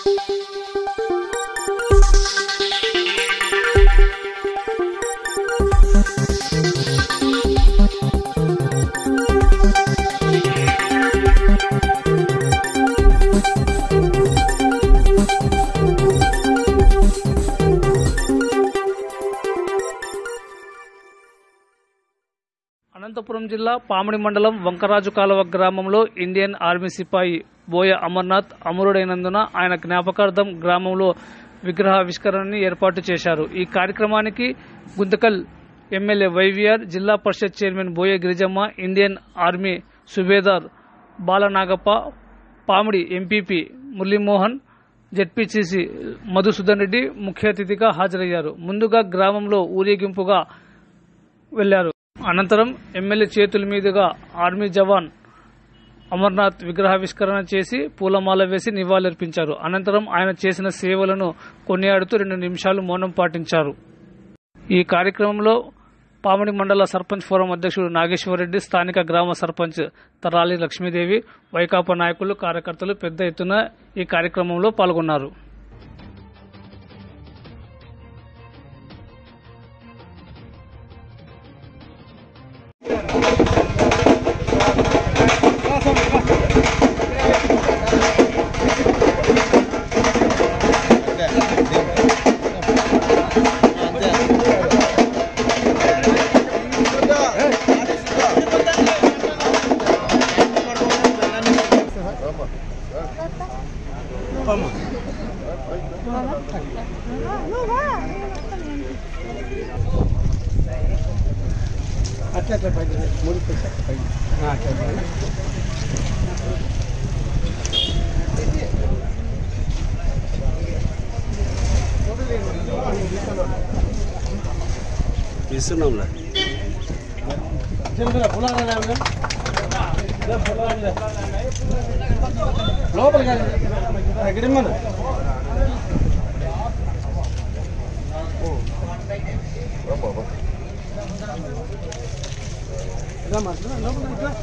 అనంతపురం జిల్లా పామిడి మండలం వంకరాజు కాలువ గ్రామంలో ఇండియన్ ఆర్మీ సిపాయి బోయ అమర్నాథ్ అమరుడైనందున ఆయన జ్ఞాపకార్థం గ్రామంలో విగ్రహావిష్కరణని ఏర్పాటు చేశారు ఈ కార్యక్రమానికి గుంతకల్ ఎమ్మెల్యే వైవిఆర్ జిల్లా పరిషత్ chairman Boya Girijamma Indian Army సుబేదార్ బాలనాగప్ప పామిడి ఎంపీపీ మురళీమోహన్ జెడ్పీసీసీ మధుసూదన్ రెడ్డి ముఖ్య అతిథిగా హాజరయ్యారు ముందుగా గ్రామంలో ఊరేగింపుగా వెళ్లారు అనంతరం ఎమ్మెల్యే చేతుల మీదుగా ఆర్మీ జవాన్ అమర్నాథ్ విగ్రహావిష్కరణ చేసి పూలమాల వేసి నివాళులర్పించారు అనంతరం ఆయన చేసిన సేవలను కొనియాడుతూ రెండు నిమిషాలు మౌనం పాటించారు ఈ కార్యక్రమంలో పామడి మండల సర్పంచ్ ఫోరం అధ్యక్షుడు నాగేశ్వరరెడ్డి స్థానిక గ్రామ సర్పంచ్ తరాలి లక్ష్మీదేవి వైకాపా నాయకులు కార్యకర్తలు పెద్ద ఎత్తున ఈ కార్యక్రమంలో పాల్గొన్నారు అట్లా అట్లా పైకి మూడు పైకి పైకి అట్లా పైకి. ఇస్తున్నాంలే చిన్నగా పులాలు లేవుగా? లే, పులాలు లే. లోపలికి వెళ్ళి. ఇక్కడ ఇమ్మను. రామ్మా, రా, లోపలికి రా.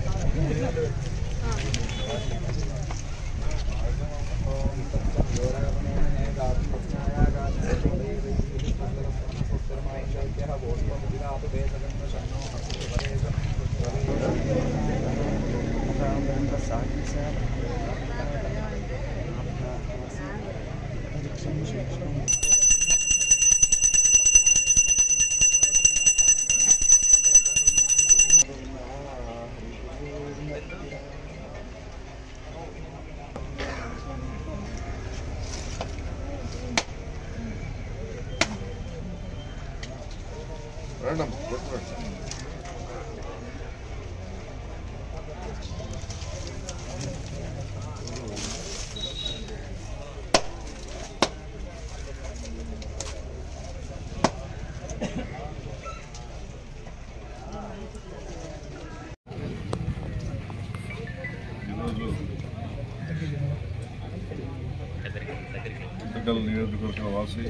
గుంతకల్ నియోజకవర్గ వాసి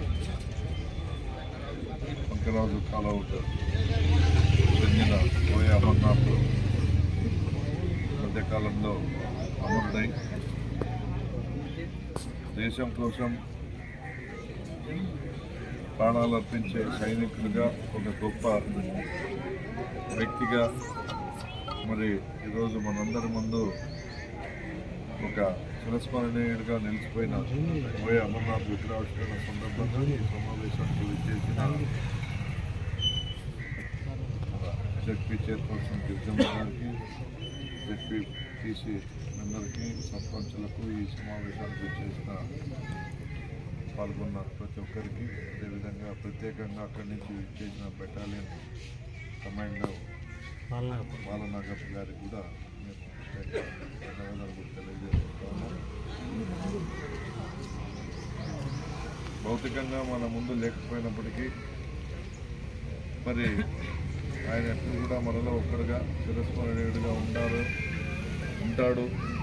వంకరాజు కాలవుట్ చెందిన పోయే అమర్నాథ్ మధ్యకాలంలో అమరుడై దేశం కోసం ప్రాణాలు అర్పించే సైనికులుగా ఒక గొప్ప వ్యక్తిగా మరి ఈరోజు మనందరి ముందు ఒక చిరస్మరణీయుడిగా నిలిచిపోయిన పోయే అమర్నాథ్ విగ్రహావిష్కరణ సందర్భంగా ఈ సమావేశానికి విచ్చేసిన జడ్పీ చైర్పర్సన్ గిరిజమ్మ గారికి జడ్పీ టీసీ మెంబర్కి సర్పంచులకు ఈ సమావేశానికి విచ్చేసిన పాల్గొన్న ప్రతి ఒక్కరికి అదేవిధంగా ప్రత్యేకంగా అక్కడి నుంచి విచ్చేసిన బెటాలియన్ కమాండర్ బాలనాగప్ప గారికి కూడా మేము ప్రత్యేక ధన్యవాదాలు కూడా తెలియజేస్తున్నాము భౌతికంగా మన ముందు లేకపోయినప్పటికీ మరి ఆయన ఎప్పుడు కూడా మనలో ఒక్కడుగా చిరస్మరణీయుడిగా ఉండాలి ఉంటాడు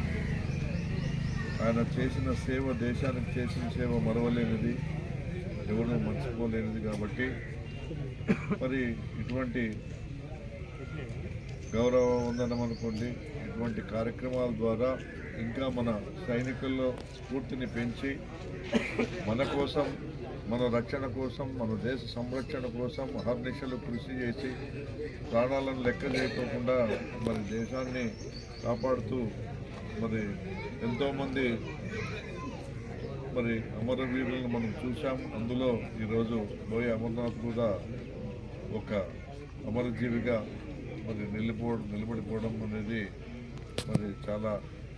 ఆయన చేసిన సేవ దేశానికి చేసిన సేవ మరవలేనిది ఎవరు మర్చిపోలేనిది కాబట్టి మరి ఇటువంటి గౌరవ వందనం అనుకోండి ఇటువంటి కార్యక్రమాల ద్వారా ఇంకా మన సైనికుల్లో స్ఫూర్తిని పెంచి మన కోసం మన రక్షణ కోసం మన దేశ సంరక్షణ కోసం అహర్నిశలు కృషి చేసి ప్రాణాలను లెక్క చేయకోకుండా మరి దేశాన్ని కాపాడుతూ మరి ఎంతోమంది మరి అమరవీరులను మనం చూసాం అందులో ఈరోజు బోయ అమర్నాథ్ కూడా ఒక అమరజీవిగా మరి నిలిపో నిలబడిపోవడం అనేది మరి చాలా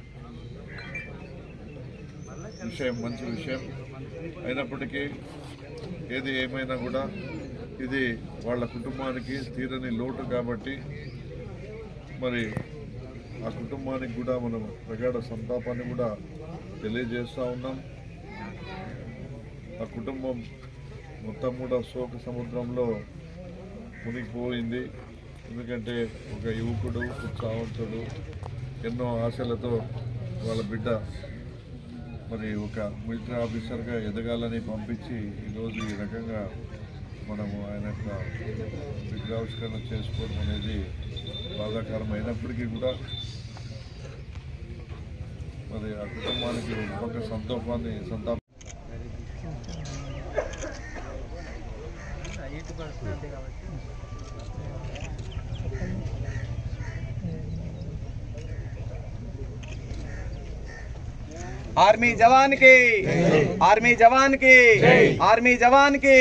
విషయం మంచి విషయం అయినప్పటికీ ఏది ఏమైనా కూడా ఇది వాళ్ళ కుటుంబానికి తీరని లోటు కాబట్టి మరి ఆ కుటుంబానికి కూడా మనం ప్రగాఢ సంతాపాన్ని కూడా తెలియజేస్తూ ఉన్నాం ఆ కుటుంబం మొత్తం కూడా శోక సముద్రంలో మునిగిపోయింది ఎందుకంటే ఒక యువకుడు ఉత్సాహవంతుడు ఎన్నో ఆశలతో వాళ్ళ బిడ్డ మరి ఒక మిలిటరీ ఆఫీసర్గా ఎదగాలని పంపించి ఈరోజు ఈ రకంగా మనము ఆయన యొక్క విగ్రహావిష్కరణ చేసుకోవడం అనేది బాధాకరం అయినప్పటికీ కూడా మరి ఆ కుటుంబానికి ఒక సంతోషాన్ని సంతాప आर्मी जवान की आर्मी जवान की आर्मी जवान की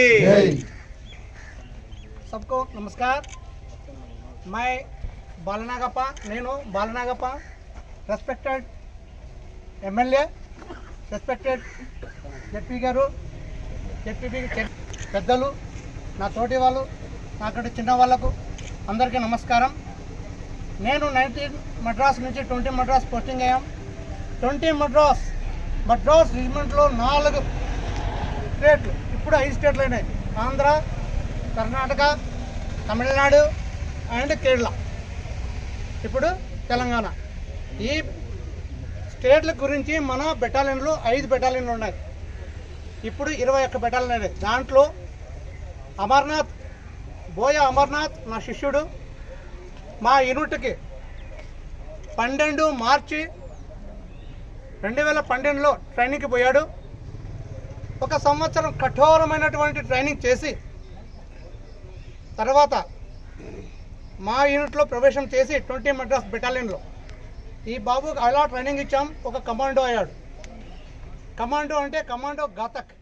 सबको नमस्कार मैं బాలనాగప్ప నేను Balanagappa respected MLA respected ZP గారు జెడ్పీ పెద్దలు నా తోటి వాళ్ళు నాకంటే చిన్న వాళ్ళకు అందరికీ నమస్కారం నేను నైన్టీన్ మద్రాస్ నుంచి ట్వంటీ మద్రాస్ పోస్టింగ్ అయ్యాం ట్వంటీ మద్రాస్ మద్రాస్ రిజిమెంట్లో నాలుగు స్టేట్లు ఇప్పుడు ఐదు స్టేట్లు అయినాయి ఆంధ్ర కర్ణాటక తమిళనాడు అండ్ కేరళ ఇప్పుడు తెలంగాణ ఈ స్టేట్ల గురించి మన బెటాలియన్లు ఐదు బెటాలియన్లు ఉన్నాయి ఇప్పుడు ఇరవై ఒక్క బెటాలియన్ అయినాయి దాంట్లో అమర్నాథ్ బోయ అమర్నాథ్ నా శిష్యుడు మా యూనిట్కి పన్నెండు మార్చి రెండు వేల పన్నెండులో ట్రైనింగ్కి పోయాడు ఒక సంవత్సరం కఠోరమైనటువంటి ట్రైనింగ్ చేసి తర్వాత మా యూనిట్లో ప్రవేశం చేసి ట్వంటీ మద్రాస్ బెటాలియన్లో ఈ బాబుకి అలా ట్రైనింగ్ ఇచ్చాం ఒక కమాండో అయ్యాడు కమాండో అంటే కమాండో ఘాతక్